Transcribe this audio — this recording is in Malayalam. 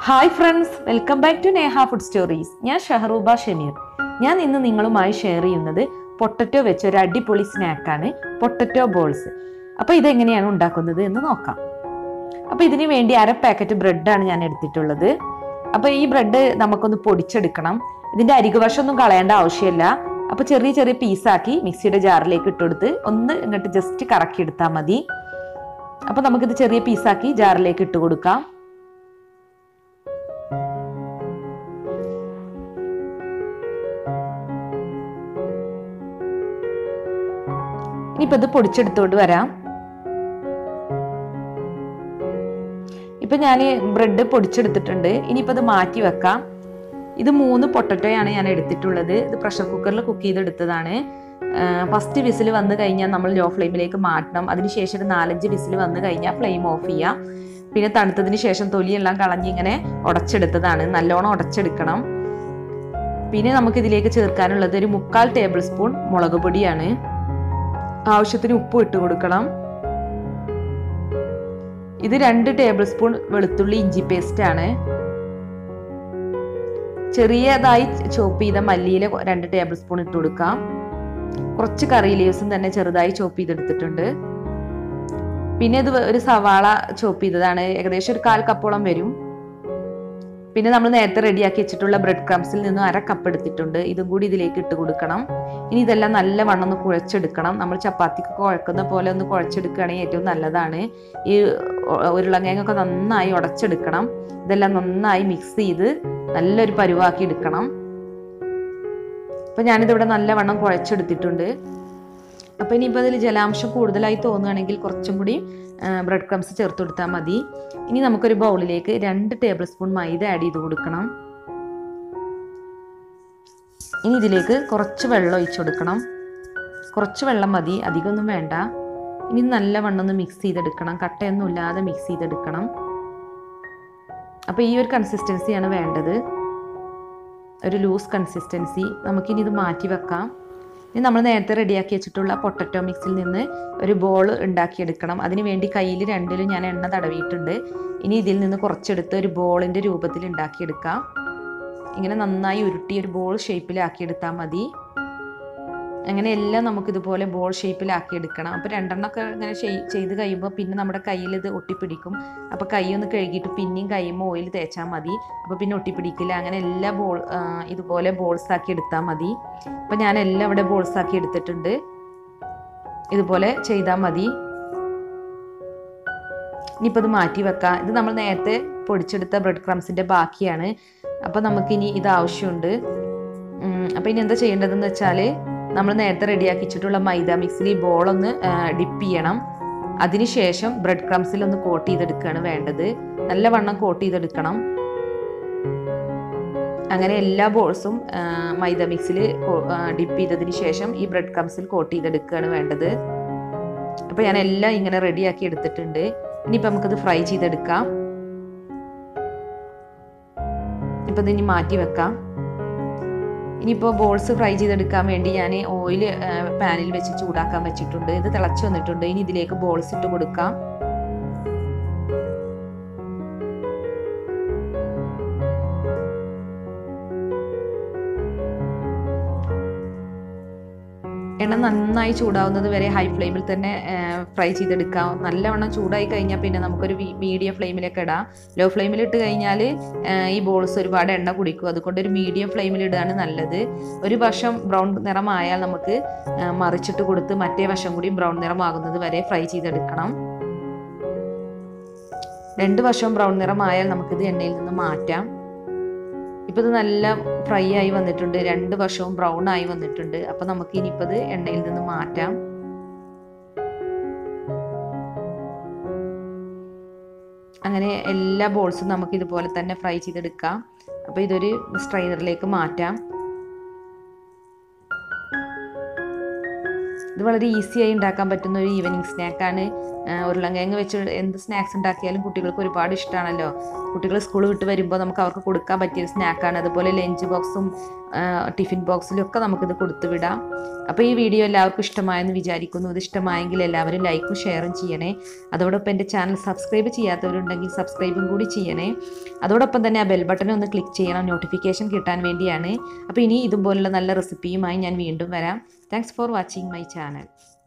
hi friends welcome back to Neha food stories ഞാൻ ഷഹറൂബ ഷമീർ ഞാൻ ഇന്ന് നിങ്ങളുമായി ഷെയർ ചെയ്യുന്നത് പൊട്ടറ്റോ വെച്ച ഒരു അടിപൊളി സ്നാക്കാണ് പൊട്ടറ്റോ ബോൾസ് അപ്പോൾ ഇതെങ്ങനെയാണ് ഉണ്ടാക്കുന്നത് എന്ന് നോക്കാം അപ്പോൾ ഇതിന് വേണ്ടി അര പാക്കറ്റ് ബ്രെഡാണ് ഞാൻ എടുത്തിട്ടുള്ളത് അപ്പോൾ ഈ ബ്രെഡ് നമുക്കൊന്ന് പൊടിച്ചെടുക്കണം ഇതിൻ്റെ അരികുവശമൊന്നും കളയേണ്ട ആവശ്യമില്ല അപ്പോൾ ചെറിയ ചെറിയ പീസാക്കി മിക്സിയുടെ ജാറിലേക്ക് ഇട്ടുകൊടുത്ത് ഒന്ന് ഇങ്ങോട്ട് ജസ്റ്റ് കറക്കി എടുത്താൽ മതി അപ്പോൾ നമുക്കിത് ചെറിയ പീസാക്കി ജാറിലേക്ക് ഇട്ട് കൊടുക്കാം ഇനിയിപ്പോൾ ഇത് പൊടിച്ചെടുത്തോണ്ട് വരാം ഇപ്പൊ ഞാൻ ബ്രെഡ് പൊടിച്ചെടുത്തിട്ടുണ്ട് ഇനിയിപ്പോൾ ഇത് മാറ്റി വെക്കാം ഇത് മൂന്ന് പൊട്ടറ്റോയാണ് ഞാൻ എടുത്തിട്ടുള്ളത് ഇത് പ്രഷർ കുക്കറിൽ കുക്ക് ചെയ്തെടുത്തതാണ് ഫസ്റ്റ് വിസിൽ വന്നു കഴിഞ്ഞാൽ നമ്മൾ ലോ ഫ്ലെയിമിലേക്ക് മാറ്റണം അതിനുശേഷം ഒരു നാലഞ്ച് വിസിൽ വന്നു കഴിഞ്ഞാൽ ഫ്ലെയിം ഓഫ് ചെയ്യാം പിന്നെ തണുത്തതിന് ശേഷം തൊലിയെല്ലാം കളഞ്ഞ് ഇങ്ങനെ ഉടച്ചെടുത്തതാണ് നല്ലോണം ഉടച്ചെടുക്കണം പിന്നെ നമുക്ക് ഇതിലേക്ക് ചേർക്കാനുള്ളത് ഒരു മുക്കാൽ ടേബിൾ സ്പൂൺ മുളക് പൊടിയാണ് ആവശ്യത്തിന് ഉപ്പ് ഇട്ട് കൊടുക്കണം ഇത് രണ്ട് ടേബിൾ സ്പൂൺ വെളുത്തുള്ളി ഇഞ്ചി പേസ്റ്റ് ആണ് ചെറിയതായി ചോപ്പ് ചെയ്ത മല്ലിയില രണ്ട് ടേബിൾ സ്പൂൺ ഇട്ട് കൊടുക്കാം കുറച്ച് കറി ലീവ്സും തന്നെ ചെറുതായി ചോപ്പ് ചെയ്തെടുത്തിട്ടുണ്ട് പിന്നെ ഇത് ഒരു സവാള ചോപ്പ് ചെയ്തതാണ് ഏകദേശം ഒരു കാൽ കപ്പോളം വരും പിന്നെ നമ്മൾ നേരത്തെ റെഡിയാക്കി വെച്ചിട്ടുള്ള ബ്രെഡ് ക്രംസിൽ നിന്നും അര കപ്പ് എടുത്തിട്ടുണ്ട് ഇതും കൂടി ഇതിലേക്ക് ഇട്ട് കൊടുക്കണം ഇനി ഇതെല്ലാം നല്ല വണ്ണം ഒന്ന് കുഴച്ചെടുക്കണം നമ്മൾ ചപ്പാത്തിക്ക് കുഴക്കുന്ന പോലെ ഒന്ന് കുഴച്ചെടുക്കുകയാണെങ്കിൽ ഏറ്റവും നല്ലതാണ് ഈ ഉരുളങ്ങയൊക്കെ നന്നായി ഉടച്ചെടുക്കണം ഇതെല്ലാം നന്നായി മിക്സ് ചെയ്ത് നല്ലൊരു പരുവാക്കി എടുക്കണം അപ്പം ഞാനിതിവിടെ നല്ല വണ്ണം കുഴച്ചെടുത്തിട്ടുണ്ട് അപ്പം ഇനിയിപ്പോൾ അതിൽ ജലാംശം കൂടുതലായി തോന്നുകയാണെങ്കിൽ കുറച്ചും കൂടി ബ്രെഡ് ക്രംസ് ചേർത്ത് കൊടുത്താൽ മതി ഇനി നമുക്കൊരു ബൗളിലേക്ക് രണ്ട് ടേബിൾ സ്പൂൺ മൈദ ആഡ് ചെയ്ത് കൊടുക്കണം ഇനി ഇതിലേക്ക് കുറച്ച് വെള്ളം ഒഴിച്ചു കൊടുക്കണം കുറച്ച് വെള്ളം മതി അധികമൊന്നും വേണ്ട ഇനി നല്ല വണ്ണം ഒന്ന് മിക്സ് ചെയ്തെടുക്കണം കട്ടയൊന്നും ഇല്ലാതെ മിക്സ് ചെയ്തെടുക്കണം അപ്പോൾ ഈ ഒരു കൺസിസ്റ്റൻസിയാണ് വേണ്ടത് ഒരു ലൂസ് കൺസിസ്റ്റൻസി നമുക്കിനി ഇത് മാറ്റി വെക്കാം ഇനി നമ്മൾ നേരത്തെ റെഡിയാക്കി വെച്ചിട്ടുള്ള പൊട്ടറ്റോ മിക്സിൽ നിന്ന് ഒരു ബോൾ ഉണ്ടാക്കിയെടുക്കണം അതിന് വേണ്ടി കയ്യിൽ രണ്ടിലും ഞാൻ എണ്ണ തടവിയിട്ടുണ്ട് ഇനി ഇതിൽ നിന്ന് കുറച്ചെടുത്ത് ഒരു ബോളിൻ്റെ രൂപത്തിൽ ഉണ്ടാക്കിയെടുക്കാം ഇങ്ങനെ നന്നായി ഉരുട്ടി ഒരു ബോൾ ഷേപ്പിലാക്കിയെടുത്താൽ മതി അങ്ങനെ എല്ലാം നമുക്കിതുപോലെ ബോൾ ഷേപ്പിലാക്കിയെടുക്കണം അപ്പോൾ രണ്ടെണ്ണമൊക്കെ ഇങ്ങനെ ചെയ്ത് കഴിയുമ്പോൾ പിന്നെ നമ്മുടെ കയ്യിൽ ഇത് ഒട്ടിപ്പിടിക്കും അപ്പോൾ കൈ ഒന്ന് കഴുകിയിട്ട് പിന്നെയും കൈയുമ്പോൾ ഓയിൽ തേച്ചാൽ മതി അപ്പോൾ പിന്നെ ഒട്ടിപ്പിടിക്കില്ല അങ്ങനെ എല്ലാ ബോൾ ഇതുപോലെ ബോൾസ് ആക്കി എടുത്താൽ മതി അപ്പോൾ ഞാൻ എല്ലാം ഇവിടെ ബോൾസ് ആക്കി എടുത്തിട്ടുണ്ട് ഇതുപോലെ ചെയ്താൽ മതി ഇനിയിപ്പോൾ ഇത് മാറ്റി വെക്കാം ഇത് നമ്മൾ നേരത്തെ പൊടിച്ചെടുത്ത ബ്രെഡ് ക്രംസിൻ്റെ ബാക്കിയാണ് അപ്പോൾ നമുക്കിനി ഇത് ആവശ്യമുണ്ട് അപ്പോൾ ഇനി എന്താ ചെയ്യേണ്ടതെന്ന് വെച്ചാൽ നമ്മൾ നേരത്തെ റെഡിയാക്കി വെച്ചിട്ടുള്ള മൈദ മിക്സിൽ ഈ ബോളൊന്ന് ഡിപ്പ് ചെയ്യണം അതിനുശേഷം ബ്രെഡ് ക്രംസിൽ ഒന്ന് കോട്ട് ചെയ്തെടുക്കുകയാണ് വേണ്ടത് നല്ല വണ്ണം കോട്ട് ചെയ്തെടുക്കണം അങ്ങനെ എല്ലാ ബോൾസും മൈദ മിക്സിൽ ഡിപ്പ് ചെയ്തതിന് ശേഷം ഈ ബ്രെഡ് ക്രംസിൽ കോട്ട് ചെയ്തെടുക്കുകയാണ് വേണ്ടത് അപ്പോൾ ഞാൻ എല്ലാം ഇങ്ങനെ റെഡിയാക്കി എടുത്തിട്ടുണ്ട് ഇനിയിപ്പോൾ നമുക്കത് ഫ്രൈ ചെയ്തെടുക്കാം ഇപ്പം ഇതിനി മാറ്റി വെക്കാം ഇനിയിപ്പോൾ ബോൾസ് ഫ്രൈ ചെയ്തെടുക്കാൻ വേണ്ടി ഞാൻ ഓയിൽ പാനിൽ വെച്ച് ചൂടാക്കാൻ വെച്ചിട്ടുണ്ട് ഇത് തിളച്ച് വന്നിട്ടുണ്ട് ഇനി ഇതിലേക്ക് ബോൾസ് ഇട്ട് കൊടുക്കാം എണ്ണ നന്നായി ചൂടാവുന്നത് വരെ ഹൈ ഫ്ലെയിമിൽ തന്നെ ഫ്രൈ ചെയ്തെടുക്കാം നല്ലവണ്ണം ചൂടായി കഴിഞ്ഞാൽ പിന്നെ നമുക്കൊരു മീഡിയം ഫ്ലെയിമിലേക്ക് ഇടാം ലോ ഫ്ലെയിമിൽ ഇട്ട് കഴിഞ്ഞാൽ ഈ ബോൾസ് ഒരുപാട് എണ്ണ കുടിക്കും അതുകൊണ്ട് ഒരു മീഡിയം ഫ്ലെയിമിൽ ഇടുകയാണ് നല്ലത് ഒരു വശം ബ്രൗൺ നിറമായാൽ നമുക്ക് മറിച്ചിട്ട് കൊടുത്ത് മറ്റേ വശം കൂടി ബ്രൗൺ നിറമാകുന്നത് വരെ ഫ്രൈ ചെയ്തെടുക്കണം രണ്ട് വശവും ബ്രൗൺ നിറമായാൽ നമുക്കിത് എണ്ണയിൽ നിന്ന് മാറ്റാം ഇപ്പോൾ ഇത് നല്ല ഫ്രൈ ആയി വന്നിട്ടുണ്ട് രണ്ട് വശവും ബ്രൗൺ ആയി വന്നിട്ടുണ്ട് അപ്പോൾ നമുക്ക് ഇനിയിപ്പോൾ ഇത് എണ്ണയിൽ നിന്ന് മാറ്റാം അങ്ങനെ എല്ലാ ബോൾസും നമുക്ക് ഇതുപോലെ തന്നെ ഫ്രൈ ചെയ്തെടുക്കാം അപ്പോൾ ഇതൊരു സ്ട്രൈനറിലേക്ക് മാറ്റാം ഇത് വളരെ ഈസി ആയി ഉണ്ടാക്കാൻ പറ്റുന്ന ഒരു ഈവനിങ് സ്നാക്കാണ് ഉരുളൻകിഴങ്ങ് വെച്ച് എന്ത് സ്നാക്സ് ഉണ്ടാക്കിയാലും കുട്ടികൾക്ക് ഒരുപാട് ഇഷ്ടമാണല്ലോ കുട്ടികൾ സ്കൂൾ വിട്ട് വരുമ്പോൾ നമുക്ക് അവർക്ക് കൊടുക്കാൻ പറ്റിയ സ്നാക്കാണ് അതുപോലെ ലഞ്ച് ബോക്സും ടിഫിൻ ബോക്സിലും ഒക്കെ നമുക്കിത് കൊടുത്തു വിടാം അപ്പോൾ ഈ വീഡിയോ എല്ലാവർക്കും ഇഷ്ടമായെന്ന് വിചാരിക്കുന്നു ഇത് ഇഷ്ടമായെങ്കിൽ എല്ലാവരും ലൈക്കും ഷെയറും ചെയ്യണേ അതോടൊപ്പം എൻ്റെ ചാനൽ സബ്സ്ക്രൈബ് ചെയ്യാത്തവരുണ്ടെങ്കിൽ സബ്സ്ക്രൈബും കൂടി ചെയ്യണേ അതോടൊപ്പം തന്നെ ആ ബെൽ ബട്ടൺ ഒന്ന് ക്ലിക്ക് ചെയ്യണം നോട്ടിഫിക്കേഷൻ കിട്ടാൻ വേണ്ടിയാണ് അപ്പോൾ ഇനി ഇതുപോലുള്ള നല്ല റെസിപ്പിയുമായി ഞാൻ വീണ്ടും വരാം thanks for watching my channel